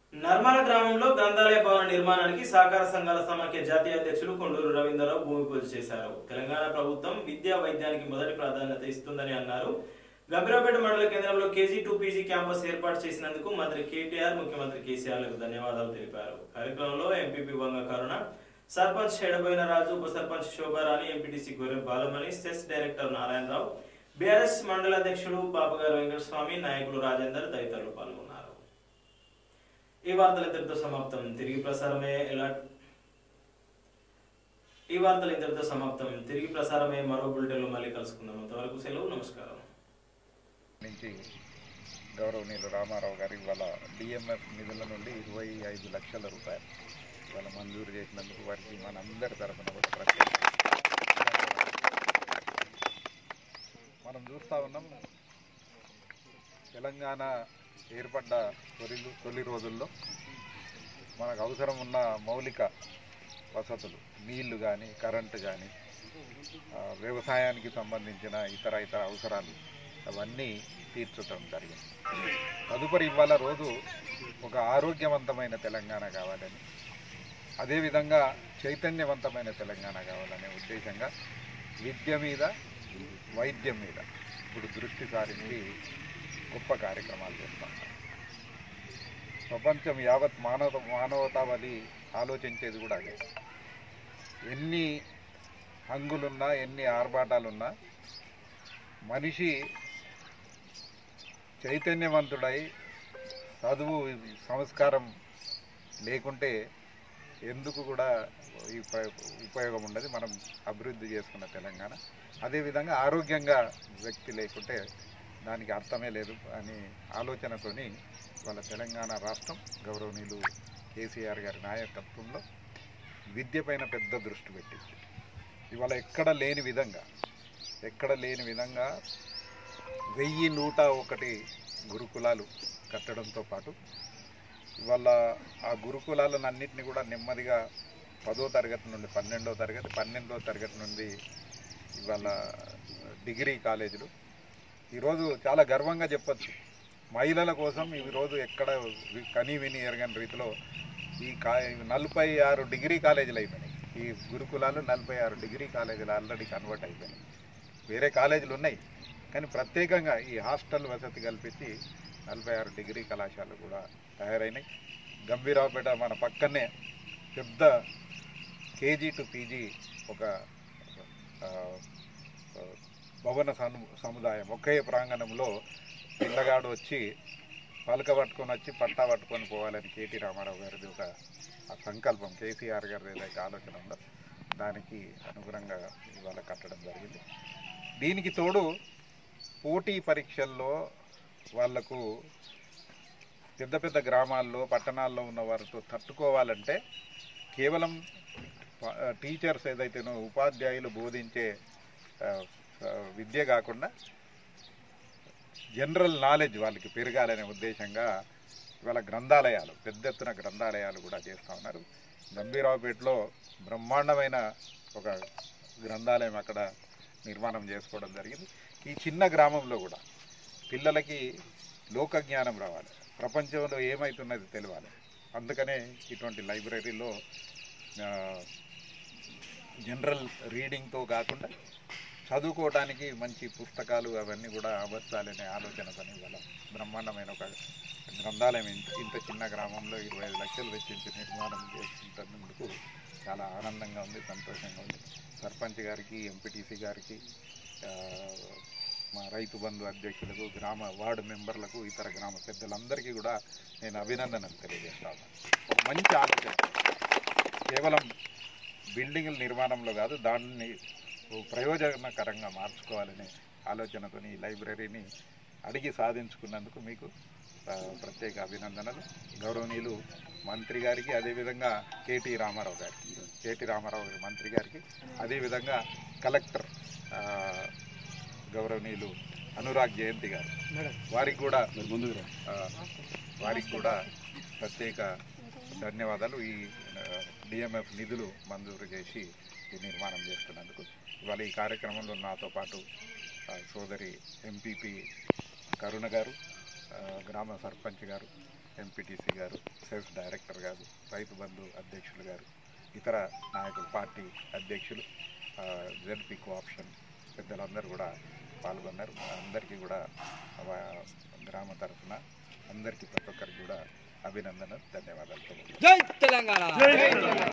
నర్మల గ్రామంలో గ్రంథాలయ భవన నిర్మాణానికి సహకార సంఘాల సమాఖ్య జాతీయ అధ్యక్షులు కొండూరు రవీంద్రరావు భూమి పూజ చేశారు తెలంగాణ ప్రభుత్వం విద్యా వైద్యానికి మొదటి ప్రాధాన్యత ఇస్తుందని అన్నారు గంభీరాపేట మండల కేంద్రంలో కేజీ టూ పీజీ క్యాంపస్ ఏర్పాటు చేసినందుకు మంత్రి కేటీఆర్ ముఖ్యమంత్రి కేసీఆర్లకు ధన్యవాదాలు తెలిపారు కార్యక్రమంలో ఎంపీపీ వంగ కరుణ సర్పంచ్ ఎడబోయిన రాజు ఉప sarpanch Shobharani MPTC Gorre Balamani cess director Narayanarao BRS మండల అధ్యక్షుడు పాపగారు వెంకటస్వామి నాయకులు రాజేందర్ తదితరులు పాల్గొన్నారు ఈ వార్తలు ఇంతటితో సమాప్తం తిరిగి ప్రసారమే ఎలా ఈ వార్తలు ఇంతటితో సమాప్తం తిరిగి ప్రసారమే మరో బులెటిన్లో మళ్ళీ కలుసుకుందాం అంతవరకు సెలవు నమస్కారం నుంచి గౌరవనీయులు రామారావు గారు ఇవాళ డిఎంఎఫ్ నిధుల నుండి ఇరవై ఐదు లక్షల రూపాయలు ఇవాళ మంజూరు చేసినందుకు వారికి మనందరి తరఫున కూడా ప్రత్యేక మనం చూస్తూ ఉన్నాం తెలంగాణ ఏర్పడ్డ తొలి తొలి రోజుల్లో మనకు అవసరం ఉన్న మౌలిక వసతులు నీళ్లు కానీ కరెంటు కానీ వ్యవసాయానికి సంబంధించిన ఇతర ఇతర అవసరాలు అవన్నీ తీర్చడం జరిగింది తదుపరి ఇవాళ రోజు ఒక ఆరోగ్యవంతమైన తెలంగాణ కావాలని అదేవిధంగా చైతన్యవంతమైన తెలంగాణ కావాలనే ఉద్దేశంగా విద్య మీద వైద్యం మీద ఇప్పుడు దృష్టి సారించి గొప్ప కార్యక్రమాలు చేస్తాం ప్రపంచం యావత్ మానవ మానవతావళి ఆలోచించేది కూడా అదే ఎన్ని హంగులున్నా ఎన్ని ఆర్భాటాలున్నా మనిషి చైతన్యవంతుడై చదువు సంస్కారం లేకుంటే ఎందుకు కూడా ఈ ఉప- ఉపయోగం ఉండదు మనం అభివృద్ధి చేసుకున్న తెలంగాణ అదేవిధంగా ఆరోగ్యంగా వ్యక్తి లేకుంటే దానికి అర్థమే లేదు అని ఆలోచనతోని వాళ్ళ తెలంగాణ రాష్ట్రం గౌరవనీయులు కేసీఆర్ గారి నాయకత్వంలో విద్య పైన పెద్ద దృష్టి పెట్టింది ఇవాళ ఎక్కడ లేని విధంగా ఎక్కడ లేని విధంగా వెయ్యి నూట ఒకటి గురుకులాలు కట్టడంతో పాటు ఇవాళ ఆ గురుకులాలను అన్నింటినీ కూడా నెమ్మదిగా పదో తరగతి నుండి పన్నెండో తరగతి పన్నెండో తరగతి నుండి ఇవాళ డిగ్రీ కాలేజీలు ఈరోజు చాలా గర్వంగా చెప్పొచ్చు మహిళల కోసం ఈరోజు ఎక్కడ వి- కని విని ఎరగని రీతిలో ఈ కా నలభై ఆరు డిగ్రీ కాలేజీలు అయిపోయినాయి ఈ గురుకులాలు నలభై ఆరు డిగ్రీ కాలేజీలు ఆల్రెడీ కన్వర్ట్ అయిపోయినాయి వేరే కాలేజీలు ఉన్నాయి కానీ ప్రత్యేకంగా ఈ హాస్టల్ వసతి కల్పించి నలభై ఆరు డిగ్రీ కళాశాలలు కూడా తయారైనాయి గంభీరావుపేట మన పక్కనే పెద్ద కేజీ టు పీజీ ఒక ఆ, ఆ, భవన సము సముదాయం ఒకే ప్రాంగణంలో పిల్లగాడు వచ్చి పలక పట్టుకొని వచ్చి పట్టా పట్టుకొని పోవాలని కేటీ రామారావు గారిది ఒక ఆ సంకల్పం కేసీఆర్ గారిది ఏదైతే ఆలోచన ఉందో దానికి అనుగుణంగా ఇవాళ కట్టడం జరిగింది దీనికి తోడు పోటీ పరీక్షల్లో వాళ్లకు పెద్ద పెద్ద గ్రామాల్లో పట్టణాల్లో ఉన్న వారితో తట్టుకోవాలంటే కేవలం ప- టీచర్స్ ఏదైతేనో ఉపాధ్యాయులు బోధించే ఆ, ఆ, విద్య కాకుండా జనరల్ నాలెడ్జ్ వాళ్ళకి పెరగాలనే ఉద్దేశంగా ఇవాళ గ్రంథాలయాలు పెద్ద ఎత్తున గ్రంథాలయాలు కూడా చేస్తూ ఉన్నారు గంభీరావుపేటలో బ్రహ్మాండమైన ఒక గ్రంథాలయం అక్కడ నిర్మాణం చేసుకోవడం జరిగింది ఈ చిన్న గ్రామంలో కూడా పిల్లలకి లోక జ్ఞానం రావాలి ప్రపంచంలో ఏమవుతున్నది తెలియాలి అందుకనే ఇటువంటి లైబ్రరీలో ఆ, జనరల్ రీడింగ్తో కాకుండా చదువుకోవడానికి మంచి పుస్తకాలు అవన్నీ కూడా అమర్చాలనే ఆలోచనతో ఇవాళ బ్రహ్మాండమైన ఒక గ్రంథాలయం ఇంత ఇంత చిన్న గ్రామంలో ఇరవై ఐదు లక్షలు వెచ్చించి నిర్మాణం చేసుకుంటున్నందుకు చాలా ఆనందంగా ఉంది సంతోషంగా ఉంది సర్పంచ్ గారికి ఎంపీటీసీ గారికి ఆ, మా రైతు బంధు అధ్యక్షులకు గ్రామ వార్డు మెంబర్లకు ఇతర గ్రామ పెద్దలందరికీ కూడా నేను అభినందనలు తెలియజేస్తాను ఒక మంచి ఆలోచన కేవలం బిల్డింగుల నిర్మాణంలో కాదు దాన్ని ప్రయోజనకరంగా మార్చుకోవాలనే ఆలోచనతో ఈ లైబ్రరీని అడిగి సాధించుకున్నందుకు మీకు ఆ, ప్రత్యేక అభినందనలు గౌరవనీయులు మంత్రి గారికి అదేవిధంగా కేటీ రామారావు గారికి కేటీ రామారావు గారి మంత్రి గారికి అదేవిధంగా కలెక్టర్ ఆ, గౌరవనీయులు అనురాగ్ జయంతి గారు వారికి కూడా ఆ, వారికి కూడా ప్రత్యేక ధన్యవాదాలు ఈ డిఎంఎఫ్ నిధులు మంజూరు చేసి ఈ నిర్మాణం చేస్తున్నందుకు ఇవాళ ఈ కార్యక్రమంలో నాతో పాటు ఆ, సోదరి ఎంపీపీ కరుణ గారు ఆ, గ్రామ సర్పంచ్ గారు ఎంపీటీసీ గారు సెల్ఫ్ డైరెక్టర్ గారు రైతు బంధు అధ్యక్షులు గారు ఇతర నాయకులు పార్టీ అధ్యక్షులు జెడ్పీ కోఆప్షన్ పెద్దలందరూ కూడా పాల్గొన్నారు అందరికీ కూడా ఆ, గ్రామ తరఫున అందరికీ ప్రతి ఒక్కరికి కూడా అభినందన ధన్యవాదాలు తెలియజేస్తున్నాను. జై తెలంగాణ